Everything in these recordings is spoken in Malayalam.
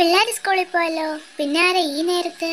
പിള്ളേർ സ്കൂളിൽ പോയല്ലോ പിന്നെ ആരാ ഈ നേരത്ത്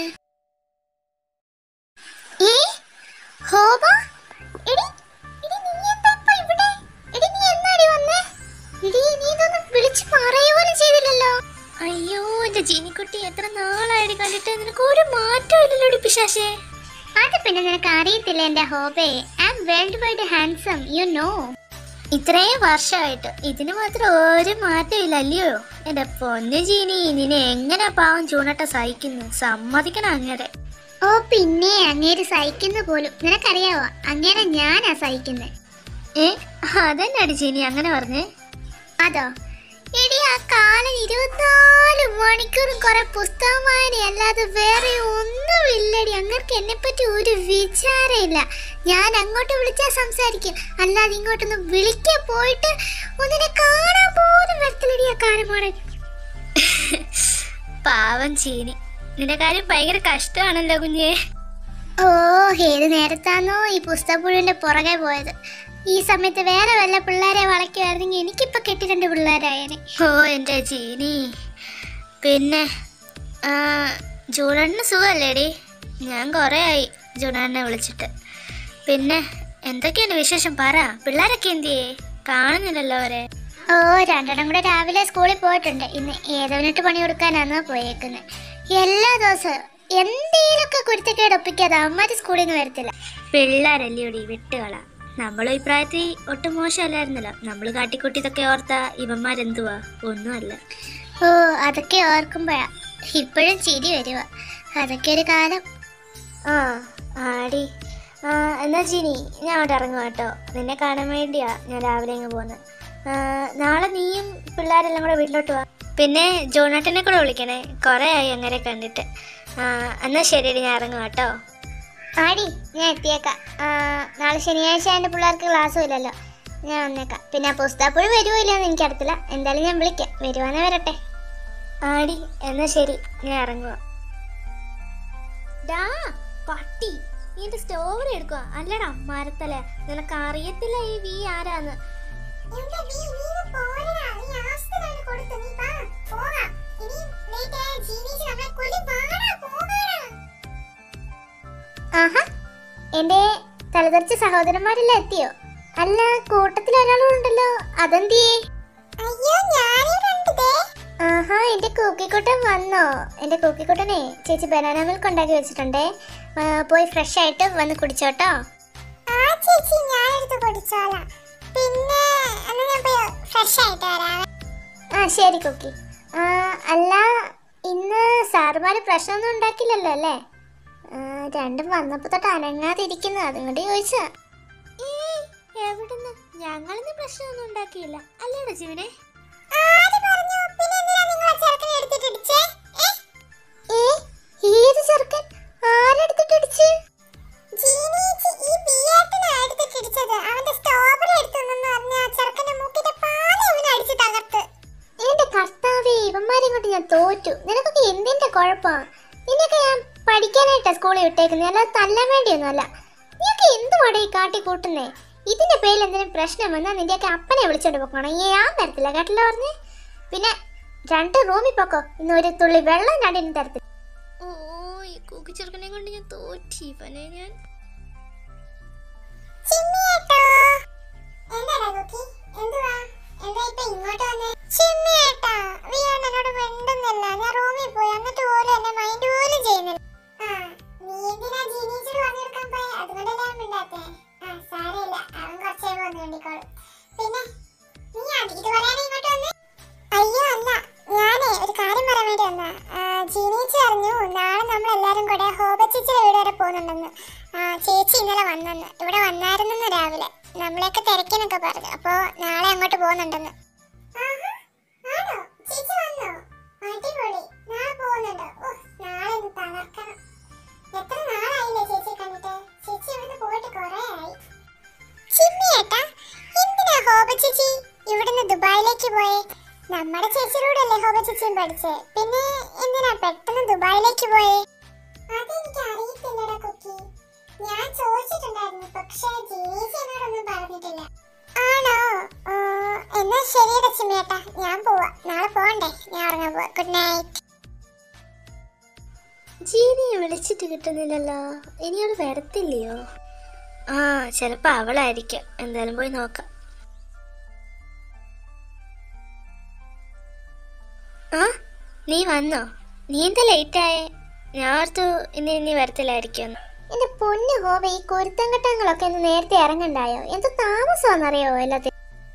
ഏ ഹോബ എടി എടി നീ എന്താ ഇപ്പൊ ഇവിടെ എടി നീ എന്നാടി വന്നേ എടി നീ ഇതൊന്നും വിളിച്ചു പറയുക പോലും ചെയ്തില്ലല്ലോ അയ്യോ എന്റെ ജീനിക്കുട്ടി എത്ര നാളായിട്ട് കണ്ടിട്ട് നിനക്ക് ഒരു മാറ്റവും ഇല്ലല്ലോ പിശാശേ അത് പിന്നെ നിനക്ക് അറിയത്തില്ല എന്റെ hobby I am world wide handsome you know ഇത്രയും വർഷമായിട്ട് ഇതിന് മാത്രം ഒരു മാറ്റമില്ല അല്ലയോ എന്റെ പൊന്നു ജീനി നിന്നെ എങ്ങനെ പാവം ചൂണട്ട സഹിക്കുന്നു സമ്മതിക്കണം അങ്ങനെ ഓ പിന്നെ അങ്ങേര് സഹിക്കുന്ന പോലും നിനക്കറിയാവോ അങ്ങനെ ഞാനാ സഹിക്കുന്നത് ഏ അതെന്നാടി ജീനി അങ്ങനെ പറഞ്ഞേ അതോ എടി ആ കാലം ഇരുപത്തിനാല് മണിക്കൂറും കുറെ പുസ്തകം വായന അല്ലാതെ വേറെ ഒന്നുമില്ലടി അങ്ങർക്ക് എന്നെ പറ്റി ഒരു വിചാരമില്ല ഞാൻ അങ്ങോട്ട് വിളിച്ചാൽ സംസാരിക്കും അല്ലാതെ ഇങ്ങോട്ടൊന്ന് വിളിക്കാൻ പോയിട്ട് ഒന്നിനെ കാണാൻ പോലും വരത്തില്ലടി ആ കാലമാണ് പാവം ചീനി നിന്റെ കാര്യം ഭയങ്കര കഷ്ടമാണല്ലോ കുഞ്ഞേ ഓ ഏത് നേരത്താന്നോ ഈ പുസ്തകപ്പുഴുവിന്റെ പുറകെ പോയത് ഈ സമയത്ത് വേറെ വല്ല പിള്ളേരെ വളയ്ക്കുമായിരുന്നെങ്കിൽ എനിക്കിപ്പോ കെട്ടി രണ്ട് പിള്ളേരായനെ ഓ എൻ്റെ ചീനി പിന്നെ ആ, ജൂണണ്ണന് സുഖമല്ലേടി ഞാൻ കുറേ ആയി ജൂണണ്ണനെ വിളിച്ചിട്ട് പിന്നെ എന്തൊക്കെയാണ് വിശേഷം പറ പിള്ളേരൊക്കെ എന്തിയേ കാണുന്നില്ലല്ലോ അവരെ ഓ രണ്ടെണ്ണം കൂടെ രാവിലെ സ്കൂളിൽ പോയിട്ടുണ്ട് ഇന്ന് ഏതോനിട്ട് പണി കൊടുക്കാനാണ് പോയേക്കുന്നത് എല്ലാ ദിവസവും എന്തേലൊക്കെ കുരുത്തക്കേട് ഒപ്പിക്കാതെ അവന്മാര് സ്കൂളിൽ നിന്ന് വരത്തില്ല പിള്ളേരല്ലേടി വിട്ടുകള നമ്മളും ഇപ്രായത്തിൽ ഒട്ടും മോശമല്ലായിരുന്നല്ലോ നമ്മൾ കാട്ടിക്കൂട്ടിയതൊക്കെ ഓർത്താ ഇവന്മാരെന്തുവാ ഒന്നുമല്ല ഓ അതൊക്കെ ഓർക്കുമ്പോഴാ ഇപ്പോഴും ചിരി വരുക അതൊക്കെ ഒരു കാലം ആ ആടി ആ എന്നാ ജിനി ഞാൻ അവിടെ ഇറങ്ങും കേട്ടോ നിന്നെ കാണാൻ വേണ്ടിയാ ഞാൻ രാവിലെ അങ്ങ് പോകുന്നത് നാളെ നീയും പിള്ളേരെല്ലാം കൂടെ വീട്ടിലോട്ട് വാ പിന്നെ ജോണാട്ടനെ കൂടെ വിളിക്കണേ കുറേ ആയി അങ്ങനെ കണ്ടിട്ട് ആ എന്നാ ശരിയടി ഞാൻ ഇറങ്ങും കേട്ടോ ആടി ഞാൻ എത്തിയേക്കാം ആ, നാളെ ശനിയാഴ്ച എൻ്റെ പിള്ളേർക്ക് ക്ലാസ്സും ഇല്ലല്ലോ ഞാൻ വന്നേക്കാം പിന്നെ ആ പുസ്തകപ്പുഴ വരുമോ ഇല്ലയെന്ന് എനിക്കറിയത്തില്ല എന്തായാലും ഞാൻ വിളിക്കാം വരുവാന്നേ വരട്ടെ ആടി എന്നാ ശരി ഞാൻ ഇറങ്ങുക ഡാ പട്ടി നീ എന്റെ സ്റ്റോറി എടുക്കുക അല്ലടാ മരത്തല നിനക്ക് അറിയത്തില്ല ഈ വി ആരാന്ന് ആഹാ എൻ്റെ തലതെറിച്ച സഹോദരന്മാരെല്ലാം എത്തിയോ അല്ല കൂട്ടത്തിൽ ഒരാളുണ്ടല്ലോ അതെന്തിയേ അയ്യോ ആഹാ എന്റെ കൂക്കിക്കുട്ടൻ വന്നോ എന്റെ കൂക്കിക്കുട്ടനെ ചേച്ചി ബനാന മിൽക്ക് ഉണ്ടാക്കി വെച്ചിട്ടുണ്ടേ ആ, പോയി ഫ്രഷ് ആയിട്ട് വന്ന് കുടിച്ചോട്ടോ ആ ചേച്ചി ഞാൻ എടുത്ത് കുടിച്ചോളാം പിന്നെ ഞാൻ പോയി ഫ്രഷ് ആയിട്ട് വരാം ആ ശരി കുക്കി ആ, അല്ല ഇന്ന് സാറുമാര് പ്രശ്നമൊന്നും ഉണ്ടാക്കില്ലല്ലോ അല്ലേ ആ, രണ്ടും വന്നപ്പോ തൊട്ട് അനങ്ങാതിരിക്കുന്നു അതുകൊണ്ട് ചോദിച്ചാ എവിടുന്ന് ഞങ്ങളിന്ന് പ്രശ്നമൊന്നും ഉണ്ടാക്കിയില്ല അല്ലേടാ ജീവനെ ഏ, ഏത് ചെറുക്കൻ ആരെടുത്തിട്ട് ഇടിച്ച് എന്റെ കർത്താവേ ഇവന്മാരെ കൊണ്ട് ഞാൻ തോറ്റു നിനക്കൊക്കെ എന്തിന്റെ കുഴപ്പാ നിനക്ക് ഞാൻ പഠിക്കാനായിട്ടാ സ്കൂളിൽ വിട്ടേക്കുന്നത് അല്ലാതെ തല്ലാൻ വേണ്ടിയൊന്നുമല്ല നീയൊക്കെ എന്തുവാടെ ഈ കാട്ടി കൂട്ടുന്നേ ഇതിന്റെ പേരിൽ എന്തെങ്കിലും പ്രശ്നം വന്നാൽ നിന്റെയൊക്കെ അപ്പനെ വിളിച്ചോണ്ട് പോക്കണം ഈ ഞാൻ തരത്തില്ല കേട്ടല്ലോ പറഞ്ഞ് പിന്നെ രണ്ട് റൂമിൽ പോക്കോ ഇന്ന് ഒരു തുള്ളി വെള്ളം രണ്ടിനും തരത്തില്ല ഓ ഈ കൂക്കി ചെറുക്കനെ കൊണ്ട് ഞാൻ തോറ്റി ഇവനെ ഞാൻ അയ്യോ അല്ല ഞാനേ ഒരു കാര്യം പറയാൻ വേണ്ടി വന്നാ ജീനീച്ചി അറിഞ്ഞു നാളെ നമ്മൾ എല്ലാരും കൂടെ ഹോബച്ചിച്ചിയുടെ വീട് വരെ പോകുന്നുണ്ടെന്ന് ആ, ചേച്ചി ഇന്നലെ വന്നെന്ന് ഇവിടെ വന്നായിരുന്നെന്ന് രാവിലെ നമ്മളെയൊക്കെ തിരക്കിന്നൊക്കെ പറഞ്ഞു അപ്പോ നാളെ അങ്ങോട്ട് പോകുന്നുണ്ടെന്ന് എത്ര നാളായില്ലേ ചേച്ചി കണ്ടിട്ട് ചേച്ചി ഇവിടുന്ന് പോയിട്ട് കുറേ ആയി ചിമ്മിയേട്ടാ എന്തിനാ ഹോബ ചേച്ചി ഇവിടുന്ന് ദുബായിലേക്ക് പോയേ നമ്മുടെ ചേച്ചിയോടല്ലേ ഹോബ ചേച്ചിയും പഠിച്ചേ പിന്നെ എന്തിനാ പെട്ടെന്ന് ദുബായിലേക്ക് പോയേ അതെനിക്ക് അറിയത്തില്ലടാ കുക്കി ഞാൻ ചോദിച്ചിട്ടുണ്ടായിരുന്നു പക്ഷേ ജേസി എന്നോടൊന്നും പറഞ്ഞിട്ടില്ല ആണോ ആ, എന്നാ ശരിയടാ ചിമ്മിയേട്ടാ ഞാൻ പോവാ നാളെ പോകണ്ടേ ഞാൻ ഉറങ്ങാൻ പോവാ ഗുഡ് നൈറ്റ് വിളിച്ചിട്ട് കിട്ടുന്നില്ലല്ലോ ഇനി അവൾ വരത്തില്ലയോ ആ ചിലപ്പോ അവളായിരിക്കും എന്തായാലും പോയി നോക്കാം ആ നീ വന്നോ നീ എന്താ ലേറ്റ് ആയേ ഞാൻ ഓർത്തു ഇനി ഇനി വരത്തില്ലായിരിക്കും എന്റെ പൊന്നു ഹോബ ഈ കുരുത്തങ്കട്ടങ്ങളൊക്കെ ഒന്ന് നേരത്തെ ഇറങ്ങണ്ടായോ എന്ത് താമസമാണെന്നറിയോ എല്ലാത്തിനും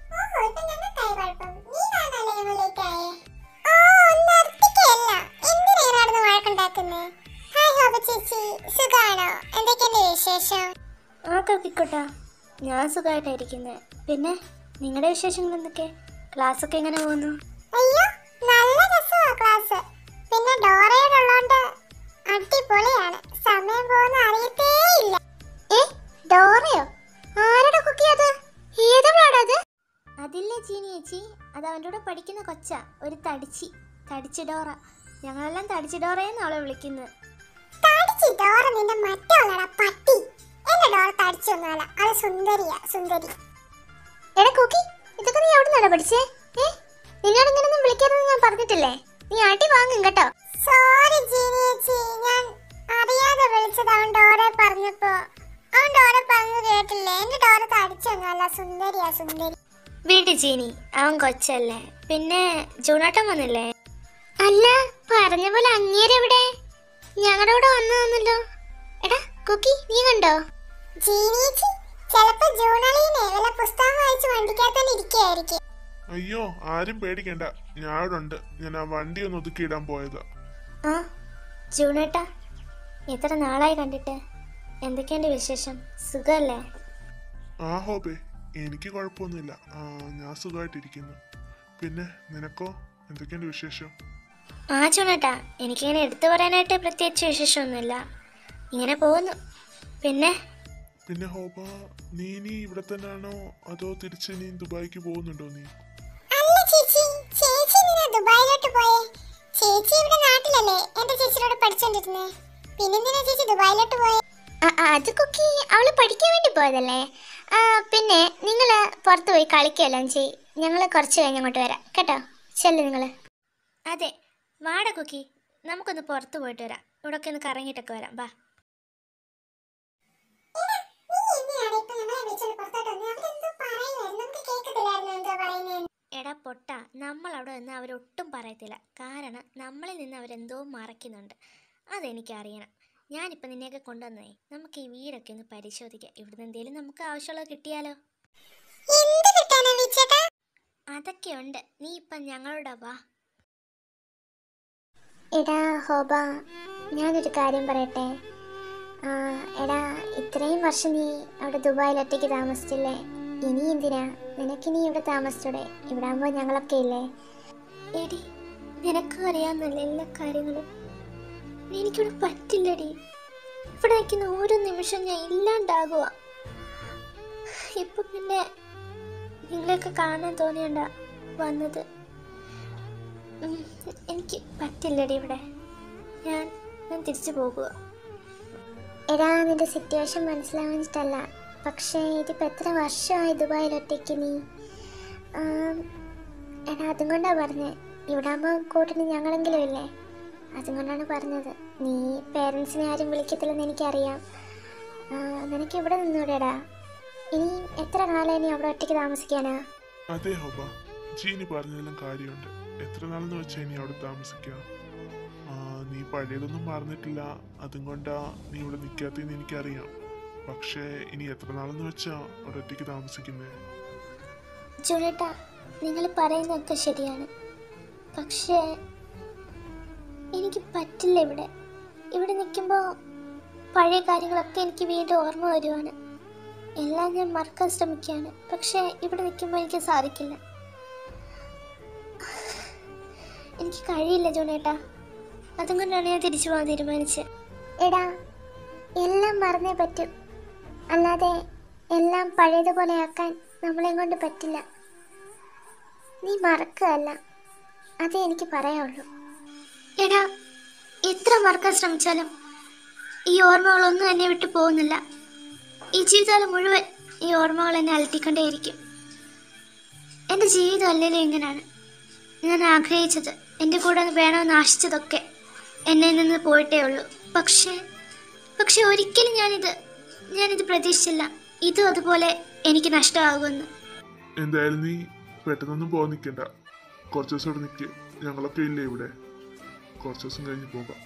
ആ കക്കിക്കോട്ടാ ഞാൻ സുഖമായിട്ടായിരിക്കുന്നത് പിന്നെ നിങ്ങളുടെ വിശേഷങ്ങൾ എന്തൊക്കെ ക്ലാസ് ഒക്കെ എങ്ങനെ പോകുന്നു അയ്യോ നല്ല രസമാ ക്ലാസ് പിന്നെ ഡോറയുടെ ഉള്ളോണ്ട് അടിപൊളിയാണ് സമയം പോകുന്ന അറിയത്തേ ഇല്ല ഏ ഡോറയോ ആരുടെ കുക്കി അത് ഏതവളാടാ അത് അതില്ലേ ചീനി ചേച്ചി അത് അവൻ്റെ കൂടെ പഠിക്കുന്ന കൊച്ച ഒരു തടിച്ചി തടിച്ചി ഡോറ ഞങ്ങളെല്ലാം തടിച്ചി ഡോറയെന്ന് അവളെ വിളിക്കുന്നത് തടിച്ചി ഡോറ നിന്റെ മറ്റുള്ളടാ പട്ടി എന്റെ ഡോറ തടിച്ചൊന്നുമല്ല അത് സുന്ദരിയാ സുന്ദരി എടാ കുക്കി ഇതൊക്കെ നീ എവിടെ നിന്നാണ് പഠിച്ചേ ഏ നിന്നോട് ഇങ്ങനൊന്നും വിളിക്കരുതെന്ന് ഞാൻ പറഞ്ഞിട്ടില്ലേ നീ അടി വാങ്ങും കേട്ടോ സോറി ജീനിയേച്ചി ഞാൻ അറിയാതെ വിളിച്ചത് അവൻ ഡോറെ പറഞ്ഞപ്പോ അവൻ ഡോറെ പറഞ്ഞു കേട്ടില്ലേ എന്റെ ഡോറ തടിച്ചൊന്നുമല്ല സുന്ദരിയാ സുന്ദരി വീട്ടിൽ ചീനി അവൻ കൊച്ചല്ലേ പിന്നെ ജൂണാട്ടം വന്നില്ലേ അല്ല പറഞ്ഞ പോലെ അങ്ങേരെവിടെ ഞങ്ങളുടെ കൂടെ വന്നതെന്നല്ലോ എടാ കുക്കി നീ കണ്ടോ ജീനിയേച്ചി ചിലപ്പോ ജൂണളീനെ വല്ല പുസ്തകം വായിച്ച് വണ്ടിക്കകത്ത് തന്നെ ഇരിക്കുകയായിരിക്കും അയ്യോ ആരും പേടിക്കണ്ട ഞാൻ ഇവിടെ ഉണ്ട് ഞാൻ ആ വണ്ടി ഒന്ന് ഒതുക്കിയിടാൻ പോയത് ആ ജൂണേട്ടാ എത്ര നാളായി കണ്ടിട്ട് എന്തൊക്കെയുണ്ട് വിശേഷം സുഖമല്ലേ ആ ഹോബേ എനിക്ക് കുഴപ്പമൊന്നുമില്ല ആ ഞാൻ സുഖമായിട്ടിരിക്കുന്നു പിന്നെ നിനക്കോ എന്തൊക്കെയുണ്ട് വിശേഷം ആ ചുണേട്ടാ എനിക്കിങ്ങനെ എടുത്തു പറയാനായിട്ട് പ്രത്യേകിച്ച് വിശേഷമൊന്നുമില്ല ഇങ്ങനെ പോകുന്നു പിന്നെ പിന്നെ ഹോബ നീ ഇനി ഇവിടെ തന്നെയാണോ അതോ തിരിച്ച് നീ ദുബായിക്ക് പോകുന്നുണ്ടോ നീ അല്ല ചേച്ചി ചേച്ചി എന്തിനാ ദുബായിലോട്ട് പോയേ ചേച്ചി ഇവിടെ നാട്ടിലല്ലേ എന്റെ ചേച്ചിയോട് പഠിച്ചോണ്ടിരുന്നേ പിന്നെന്തിനാ ചേച്ചി ദുബായിലോട്ട് പോയേ അത് കുക്കി അവള് പഠിക്കാൻ വേണ്ടി പോയതല്ലേ ആ പിന്നെ നിങ്ങള് പുറത്ത് പോയി കളിക്കുകയെല്ലാം ചെയ് ഞങ്ങൾ കുറച്ച് കഴിഞ്ഞ് അങ്ങോട്ട് വരാം കേട്ടോ ചെല്ലു നിങ്ങള് അതെ വാട കുക്കി നമുക്കൊന്ന് പുറത്ത് പോയിട്ട് വരാം ഇവിടെയൊക്കെ ഒന്ന് കറങ്ങിയിട്ടൊക്കെ വരാം ബാ എടാ പൊട്ട നമ്മൾ അവിടെ നിന്ന് അവരൊട്ടും പറയത്തില്ല കാരണം നമ്മളിൽ നിന്ന് അവരെന്തോ മറയ്ക്കുന്നുണ്ട് അതെനിക്കറിയണം ഞാനിപ്പോൾ നിന്നെയൊക്കെ കൊണ്ടുവന്നേ നമുക്ക് ഈ വീടൊക്കെ ഒന്ന് പരിശോധിക്കാം ഇവിടുന്ന് എന്തെങ്കിലും നമുക്ക് ആവശ്യമുള്ളത് കിട്ടിയാലോ എന്ത് കിട്ടാനാ വിച്ചേട്ടാ അതൊക്കെ ഉണ്ട് നീ ഇപ്പം ഞങ്ങളോട് വാ എടാ ഹോബ ഞാനൊരു കാര്യം പറയട്ടെ ആ, എടാ ഇത്രയും വർഷം നീ അവിടെ ദുബായിൽ ഒറ്റയ്ക്ക് താമസിച്ചില്ലേ ഇനി എന്തിനാ നിനക്കിനി ഇവിടെ താമസിച്ചൂടെ ഇവിടെ ആകുമ്പോൾ ഞങ്ങളൊക്കെ ഇല്ലേ എടി നിനക്ക് അറിയാവുന്നല്ലേ എല്ലാ കാര്യങ്ങളും എനിക്കിവിടെ പറ്റില്ലടി ഇവിടെ നിൽക്കുന്ന ഓരോ നിമിഷം ഞാൻ ഇല്ലാണ്ടാകുക ഇപ്പൊ പിന്നെ നിങ്ങളെയൊക്കെ കാണാൻ തോന്നിയണ്ട വന്നത് ഉം, എനിക്ക് പറ്റില്ലടി ഇവിടെ ഞാൻ ഞാൻ തിരിച്ചു പോകുക എടാ നിന്റെ സിറ്റുവേഷൻ മനസ്സിലാവാഞ്ഞിട്ടല്ല പക്ഷേ ഇതിപ്പോൾ എത്ര വർഷമായി ദുബായിൽ ഒറ്റയ്ക്ക് നീ ആം, എടാ അതും കൊണ്ടാണ് പറഞ്ഞത് ഇവിടെ ആകുമ്പോൾ കൂട്ടിന് ഞങ്ങളെങ്കിലും ഇല്ലേ അതും കൊണ്ടാണ് പറഞ്ഞത് നീ പേരൻസിനെ ആരും വിളിക്കത്തില്ലെന്ന് എനിക്കറിയാം ആ, നിനക്ക് ഇവിടെ നിന്നൂടെടാ ഇനി എത്ര കാലം ഇനി അവിടെ ഒറ്റയ്ക്ക് താമസിക്കാനാ അതെ ഹോബ ജീനി പറഞ്ഞതെല്ലാം കാര്യമുണ്ട് എത്ര നാളെന്ന് വെച്ചാൽ ഇനി അവിടെ താമസിക്കുക ആ, നീ പഴയതൊന്നും മറന്നിട്ടില്ല അതും കൊണ്ടാ നീ ഇവിടെ നിൽക്കാത്തതെന്ന് എനിക്കറിയാം പക്ഷേ ഇനി എത്ര നാളെന്ന് വെച്ചാ അവിടെ ഒറ്റയ്ക്ക് താമസിക്കുന്നേ ജുണേട്ടാ നിങ്ങൾ പറയുന്നതൊക്കെ ശരിയാണ് പക്ഷേ എനിക്ക് പറ്റില്ല ഇവിടെ ഇവിടെ നിൽക്കുമ്പോൾ പഴയ കാര്യങ്ങളൊക്കെ എനിക്ക് വീണ്ടും ഓർമ്മ വരുവാണ് എല്ലാം ഞാൻ മറക്കാൻ ശ്രമിക്കുകയാണ് പക്ഷേ ഇവിടെ നിൽക്കുമ്പോൾ എനിക്ക് സാധിക്കില്ല എനിക്ക് കഴിയില്ല ജോണേട്ടാ അതും കൊണ്ടാണ് ഞാൻ തിരിച്ചു പോകാൻ തീരുമാനിച്ചത് എടാ എല്ലാം മറന്നേ പറ്റും അല്ലാതെ എല്ലാം പഴയതുപോലെ ആക്കാൻ നമ്മളെ കൊണ്ട് പറ്റില്ല നീ മറക്കുകയല്ല അതേ എനിക്ക് പറയാനുള്ളൂ എടാ എത്ര മറക്കാൻ ശ്രമിച്ചാലും ഈ ഓർമ്മകളൊന്നും എന്നെ വിട്ടു പോകുന്നില്ല ഈ ജീവിതകാലം മുഴുവൻ ഈ ഓർമ്മകൾ എന്നെ അലട്ടിക്കൊണ്ടേയിരിക്കും എൻ്റെ ജീവിതം അല്ലെങ്കിലും ഇങ്ങനെയാണ് ഞാൻ ആഗ്രഹിച്ചത് എൻ്റെ കൂടെ വേണമെന്ന് ആശിച്ചതൊക്കെ എന്നിൽ നിന്ന് പോയിട്ടേ ഉള്ളൂ പക്ഷേ പക്ഷെ ഒരിക്കലും ഞാനിത് ഞാനിത് പ്രതീക്ഷിച്ചില്ല ഇതും അതുപോലെ എനിക്ക് നഷ്ടമാകുമെന്ന് എന്തായാലും നീ പെട്ടെന്നൊന്നും പോകാൻ നിൽക്കണ്ട കുറച്ച് ദിവസം ഇവിടെ നിൽക്ക് ഞങ്ങളൊക്കെ ഇല്ലേ ഇവിടെ കുറച്ച് ദിവസം കഴിഞ്ഞ് പോകാം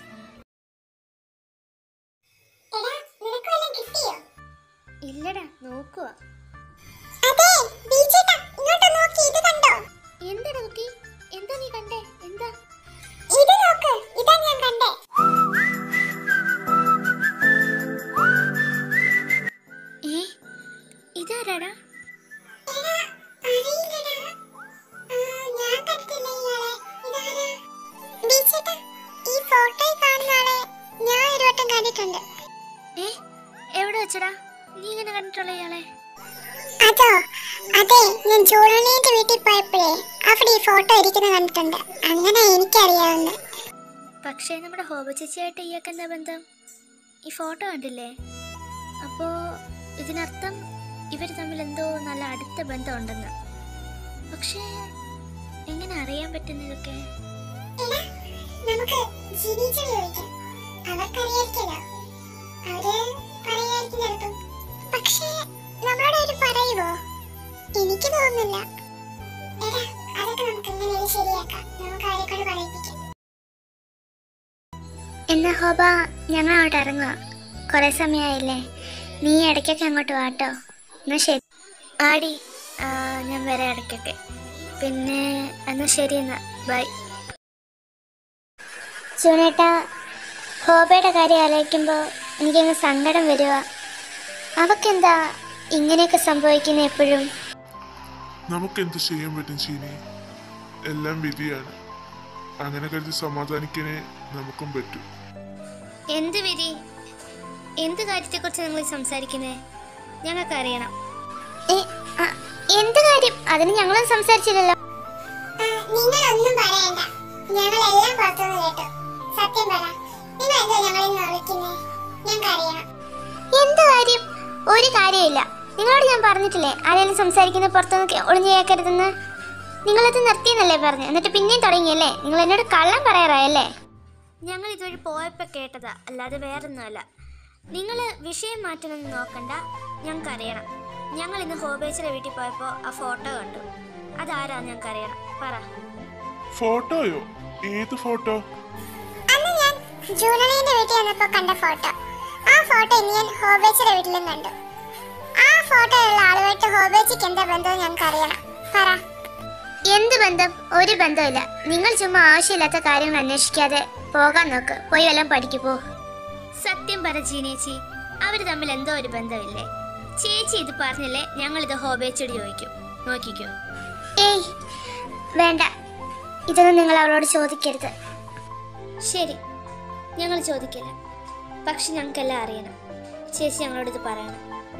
എടാ നിനക്ക് വല്ലതും കിട്ടിയോ ഇല്ലടാ നോക്കുക അതെ ബീച്ചേട്ടാ ഇങ്ങോട്ട് നോക്കി ഇത് കണ്ടോ എന്താടാ കുട്ടി എന്താ നീ കണ്ടേ എന്താ ഇത് നോക്ക് ഇതാ ഞാൻ കണ്ടേ ഏ ഇതാരാടാ എടാ അറിയില്ലടാ ആ, ഞാൻ കണ്ടില്ല ഇയാളെ ഇതാരാ ബീച്ചേട്ടാ ഈ ഫോട്ടോയിൽ കാണുന്ന ആളെ ഞാൻ ഒരു വട്ടം കണ്ടിട്ടുണ്ട് ഏ എവിടെ വെച്ചടാ നീ ഇങ്ങനെ കണ്ടിട്ടുള്ള ഇയാളെ അതോ അതെ ഞാൻ ജോളണീന്റെ വീട്ടിൽ പോയപ്പോഴേ അവിടെ ഈ ഫോട്ടോ ഇരിക്കുന്ന കണ്ടിട്ടുണ്ട് അങ്ങനെ എനിക്കറിയാവുന്ന പക്ഷേ നമ്മുടെ ഹോബ ചേച്ചിയായിട്ട് ഇയാൾക്ക് എന്താ ബന്ധം ഈ ഫോട്ടോ കണ്ടില്ലേ അപ്പോ ഇതിനർത്ഥം ഇവർ തമ്മിൽ എന്തോ നല്ല അടുത്ത ബന്ധമുണ്ടെന്ന് പക്ഷേ എങ്ങനെ അറിയാൻ പറ്റുന്ന ഇതൊക്കെ എടാ നമുക്ക് ജിനീച്ചോട് ചോദിക്കാം അവർക്കറിയായിരിക്കല്ലോ അവര് പറയായിരിക്കും ചിലപ്പം പക്ഷേ നമ്മളോട് അവര് പറയുവോ എനിക്ക് തോന്നുന്നില്ല എടാ അതൊക്കെ നമുക്ക് എങ്ങനെയും ശരിയാക്കാം നമുക്ക് അവരെ കൊണ്ട് പറയിപ്പിക്കാം എന്നാ ഹോബ ഞങ്ങൾ അങ്ങോട്ട് ഇറങ്ങുക കുറേ സമയമായില്ലേ നീ ഇടയ്ക്കൊക്കെ അങ്ങോട്ട് വാട്ടോ എന്നാ ശരി ആടി ആ, ഞാൻ വരാം ഇടയ്ക്കൊക്കെ പിന്നെ എന്നാ ശരി എന്നാ ബൈ ചൂണേട്ടാ ഹോബയുടെ കാര്യം ആലോചിക്കുമ്പോൾ എനിക്കങ്ങ് സങ്കടം വരിക അവക്കെന്താ ഇങ്ങനെയൊക്കെ സംഭവിക്കുന്ന എപ്പോഴും നമുക്ക് എന്ത് ചെയ്യാൻ പറ്റും ചീനി എല്ലാം വിധിയാണ് അങ്ങനെ കരുതി സമാധാനിക്കാനേ നമുക്കും പറ്റൂ എന്ത് വിധി എന്ത് കാര്യത്തെക്കുറിച്ച് നിങ്ങൾ സംസാരിക്കുന്നേ ഞങ്ങൾക്ക് അറിയണം എന്ത് കാര്യം അതിന് ഞങ്ങളും സംസാരിച്ചില്ലല്ലോ ആ, നിങ്ങളൊന്നും പറയണ്ട ഞങ്ങളെല്ലാം പുറത്തുനിന്ന് കേട്ടു സത്യം പറ നിങ്ങൾ എന്താ ഞങ്ങളെ ഇന്ന് വിളിക്കുന്നേ ഞങ്ങൾക്ക് അറിയണം എന്ത് കാര്യം ഒരു കാര്യമില്ല നിങ്ങളോട് ഞാൻ പറഞ്ഞിട്ടില്ലേ ആരെങ്കിലും സംസാരിക്കുന്ന പുറത്തുനിന്ന് ഒളിഞ്ഞു കേൾക്കരുതെന്ന് നിങ്ങളത് നിർത്തിയെന്നല്ലേ പറഞ്ഞു എന്നിട്ട് പിന്നെയും തുടങ്ങിയല്ലേ നിങ്ങൾ എന്നോട് കള്ളം പറയാറായല്ലേ ഞങ്ങൾ ഇതുവഴി പോയപ്പോൾ കേട്ടതാ അല്ലാതെ വേറൊന്നുമല്ല നിങ്ങൾ വിഷയം മാറ്റണമെന്ന് നോക്കണ്ട ഞങ്ങൾക്ക് അറിയണം ഞങ്ങൾ ഇന്ന് ഹോബേച്ചിലെ വീട്ടിൽ പോയപ്പോൾ ആ ഫോട്ടോ കണ്ടു അതാരാ ഞങ്ങൾക്ക് അറിയണം പറ ഫോട്ടോയോ ഏത് ഫോട്ടോ അന്ന് ഞാൻ ജൂലണീന്റെ വീട്ടിൽ വന്നപ്പോ കണ്ട ഫോട്ടോ ആ ഫോട്ടോ ഇന്ന് ഞാൻ ഹോബേച്ചിയുടെ വീട്ടിലും കണ്ടു ആ ഫോട്ടോയിലുള്ള ആളുമായിട്ട് ഹോബേച്ചിക്ക് എന്താ ബന്ധം ഞങ്ങൾക്ക് അറിയണം പറ എന്ത് ബന്ധം ഒരു ബന്ധമില്ല നിങ്ങൾ ചുമ്മാ ആവശ്യമില്ലാത്ത കാര്യങ്ങൾ അന്വേഷിക്കാതെ പോകാൻ നോക്ക് പോയി വല്ലതും പഠിക്കു പോ സത്യം പറ ചീനേച്ചി അവര് തമ്മിൽ എന്തോ ഒരു ബന്ധമില്ലേ ചേച്ചി ഇത് പറഞ്ഞില്ലേ ഞങ്ങൾ ഇത് ഹോബേച്ചോട് ചോദിക്കും നോക്കിക്കോ ഏയ് വേണ്ട ഇതൊന്നും നിങ്ങൾ അവളോട് ചോദിക്കരുത് ശരി ഞങ്ങൾ ചോദിക്കില്ല പക്ഷെ ഞങ്ങൾക്കെല്ലാം അറിയണം ചേച്ചി ഞങ്ങളോട് ഇത് പറയണം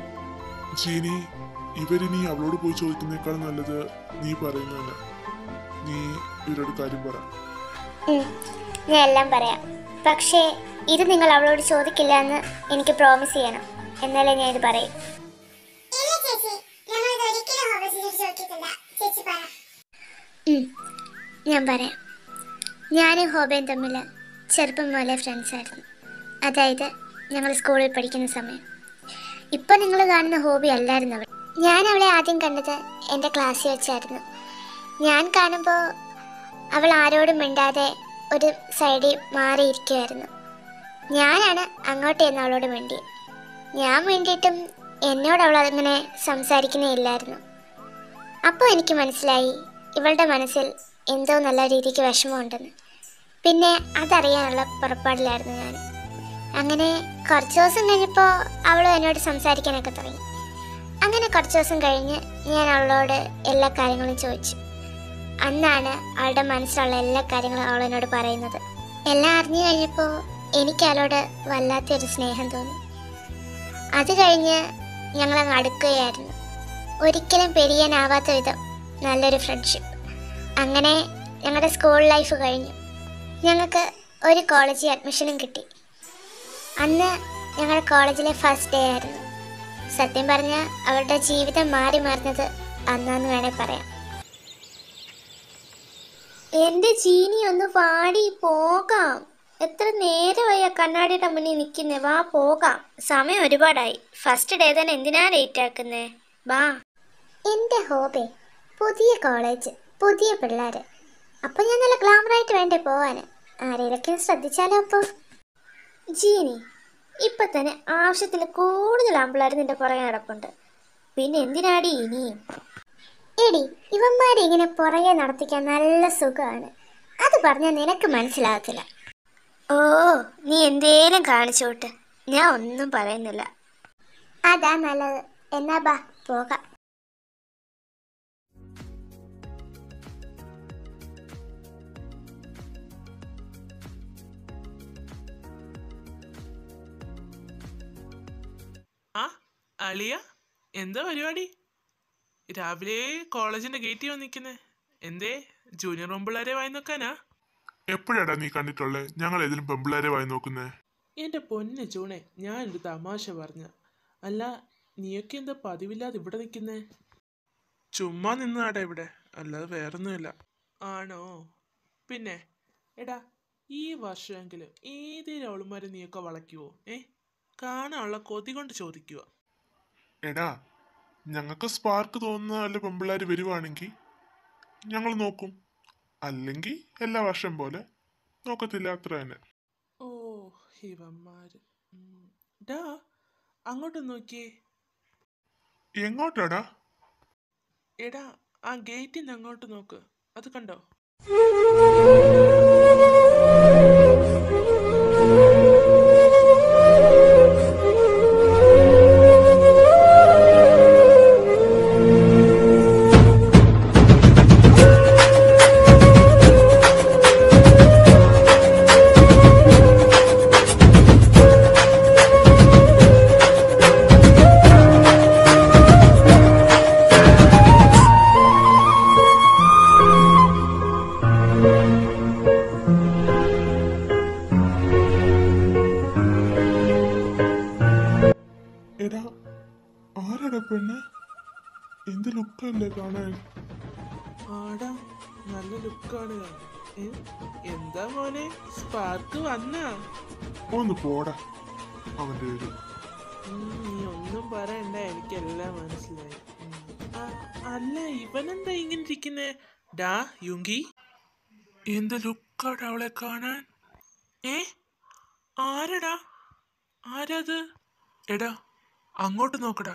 ജീനി ഇവരിനി അവളോട് പോയി ചോദിക്കുന്നേക്കാൾ നല്ലത് നീ പറയുന്നതല്ല നീ ഇവരോട് കാര്യം പറ ഉം, ഞാൻ എല്ലാം പറയാം പക്ഷേ ഇത് നിങ്ങൾ അവളോട് ചോദിക്കില്ല എന്ന് എനിക്ക് പ്രോമിസ് ചെയ്യണം എന്നാലേ ഞാൻ ഇത് പറയും ഇല്ല ചേച്ചി ഞങ്ങൾ ഇത് ഒരിക്കലും ഹോബേച്ചിയോട് ചോദിക്കത്തില്ല ചേച്ചി പറ ഉം, ഞാൻ പറയാം ഞാനും ഹോബയും തമ്മിൽ ചെറുപ്പം മുതലേ ഫ്രണ്ട്സ് ആയിരുന്നു അതായത് ഞങ്ങൾ സ്കൂളിൽ പഠിക്കുന്ന സമയം ഇപ്പം നിങ്ങൾ കാണുന്ന ഹോബി അല്ലായിരുന്നു അവൾ ഞാൻ അവളെ ആദ്യം കണ്ടത് എൻ്റെ ക്ലാസ്സിൽ വെച്ചായിരുന്നു ഞാൻ കാണുമ്പോൾ അവൾ ആരോടും മിണ്ടാതെ ഒരു സൈഡിൽ മാറിയിരിക്കുമായിരുന്നു ഞാനാണ് അങ്ങോട്ട് എന്ന് അവളോട് മിണ്ടി ഞാൻ വേണ്ടിയിട്ടും എന്നോട് അവൾ അങ്ങനെ സംസാരിക്കുന്നേ ഇല്ലായിരുന്നു അപ്പോൾ എനിക്ക് മനസ്സിലായി ഇവളുടെ മനസ്സിൽ എന്തോ നല്ല രീതിക്ക് വിഷമമുണ്ടെന്ന് പിന്നെ അതറിയാനുള്ള പുറപ്പാടിലായിരുന്നു ഞാൻ അങ്ങനെ കുറച്ച് ദിവസം കഴിഞ്ഞപ്പോൾ അവൾ എന്നോട് സംസാരിക്കാനൊക്കെ തുടങ്ങി അങ്ങനെ കുറച്ച് ദിവസം കഴിഞ്ഞ് ഞാൻ അവളോട് എല്ലാ കാര്യങ്ങളും ചോദിച്ചു അന്നാണ് അവളുടെ മനസ്സിലുള്ള എല്ലാ കാര്യങ്ങളും അവൾ എന്നോട് പറയുന്നത് എല്ലാം അറിഞ്ഞു കഴിഞ്ഞപ്പോൾ എനിക്ക് അവളോട് വല്ലാത്തൊരു സ്നേഹം തോന്നി അത് കഴിഞ്ഞ് ഞങ്ങളങ്ങ് അടുക്കുകയായിരുന്നു ഒരിക്കലും പിരിയാനാവാത്ത വിധം നല്ലൊരു ഫ്രണ്ട്ഷിപ്പ് അങ്ങനെ ഞങ്ങളുടെ സ്കൂൾ ലൈഫ് കഴിഞ്ഞു ഞങ്ങൾക്ക് ഒരു കോളേജിൽ അഡ്മിഷനും കിട്ടി അന്ന് ഞങ്ങളുടെ കോളേജിലെ ഫസ്റ്റ് ഡേ ആയിരുന്നു സത്യം പറഞ്ഞാൽ അവരുടെ ജീവിതം മാറി മറിഞ്ഞത് അന്നാന്ന് വേണേൽ പറയാം എൻ്റെ ചീനി ഒന്ന് പാടി പോകാം എത്ര നേരമായി ആ കണ്ണാടിയുടെ മുന്നിൽ നിൽക്കുന്നേ വാ പോകാം സമയം ഒരുപാടായി ഫസ്റ്റ് ഡേ തന്നെ എന്തിനാ ലേറ്റ് ആക്കുന്നേ വാ എൻ്റെ ഹോബി പുതിയ കോളേജ് പുതിയ പിള്ളേർ അപ്പം ഞാൻ നല്ല ഗ്ലാമറായിട്ട് വേണ്ടേ പോവാൻ ആരെയൊക്കെ ശ്രദ്ധിച്ചാലോ അപ്പോൾ ജീനി ഇപ്പൊ തന്നെ ആവശ്യത്തിൽ കൂടുതൽ ആമ്പിള്ളേർ നിന്റെ പുറകെ നടപ്പുണ്ട് പിന്നെ എന്തിനാടി ഇനിയും എടി ഇവന്മാരെ ഇങ്ങനെ പുറകെ നടത്തിക്കാൻ നല്ല സുഖമാണ് അത് പറഞ്ഞാൽ നിനക്ക് മനസ്സിലാകത്തില്ല ഓ നീ എന്തേലും കാണിച്ചോട്ട് ഞാൻ ഒന്നും പറയുന്നില്ല അതാ നല്ലത് എന്നാ ബാ പോകാം ആ അളിയ എന്താ പരിപാടി രാവിലെ കോളേജിന്റെ ഗേറ്റിൽ വന്ന് നിൽക്കുന്നേ എന്തേ ജൂനിയർ പെമ്പിള്ളേരെ വായി നോക്കാനാ എപ്പോഴാടാ നീ കണ്ടിട്ടുള്ളത് ഞങ്ങൾ ഏതിലും പെമ്പിള്ളേരെ വായി നോക്കുന്നേ എന്റെ പൊന്ന് ചൂണെ ഞാനൊരു തമാശ പറഞ്ഞ അല്ല നീയൊക്കെ എന്താ പതിവില്ലാതെ ഇവിടെ നിൽക്കുന്നേ ചുമ്മാ നിന്നാടാ ഇവിടെ അല്ലാതെ വേറൊന്നുമില്ല ആണോ പിന്നെ എടാ ഈ വർഷമെങ്കിലും ഏതേലും അവളുമാരെ നീയൊക്കെ വളയ്ക്കുവോ ഏ കാണാനുള്ള കൊതി കൊണ്ട് ചോദിക്കുക എടാ ഞങ്ങൾക്ക് സ്പാർക്ക് തോന്നുന്ന വല്ല പെമ്പിള്ളേർ വരുവാണെങ്കിൽ ഞങ്ങൾ നോക്കും അല്ലെങ്കിൽ എല്ലാ വർഷം പോലെ നോക്കത്തില്ല അത്ര തന്നെ ഓ ഇവന്മാര് ഉം. ഡാ അങ്ങോട്ട് നോക്കിയേ എങ്ങോട്ടാടാ എടാ ആ ഗേറ്റിൽ നിന്ന് അങ്ങോട്ട് നോക്ക് അത് കണ്ടോ എടാ ആരാടാ പെണ്ണ് എന്ത് ലുക്കല്ലേ കാണാൻ ആടാ നല്ല ലുക്കാണ് ഏ, എന്താ മോനെ സ്പാർക്ക് വന്നാ ഒന്ന് പോടാ അവന്റെ ഒരു ഉം, നീ ഒന്നും പറയണ്ട എനിക്കെല്ലാം മനസ്സിലായി ഉം. ആ, അല്ല ഇവനെന്താ ഇങ്ങനെ ഇരിക്കുന്നേ ഡാ യുങ്കി എന്ത് ലുക്കാടാ അവളെ കാണാൻ ഏ ആരടാ ആരത് എടാ അങ്ങോട്ട് നോക്കടാ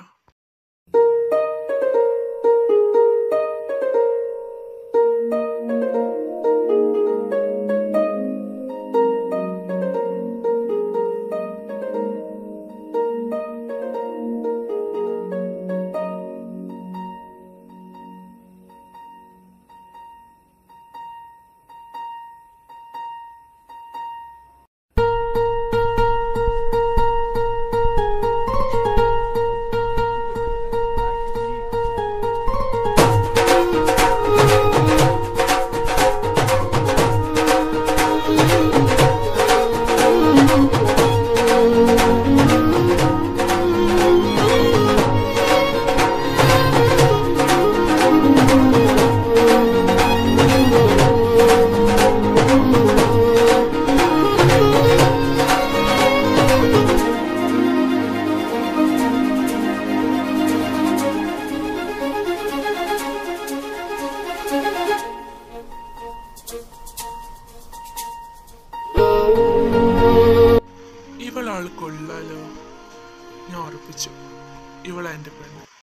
ഇവളാൾ കൊള്ളാലോ ഞാൻ ഉറപ്പിച്ചു ഇവളാ എൻ്റെ പെണ്ണ്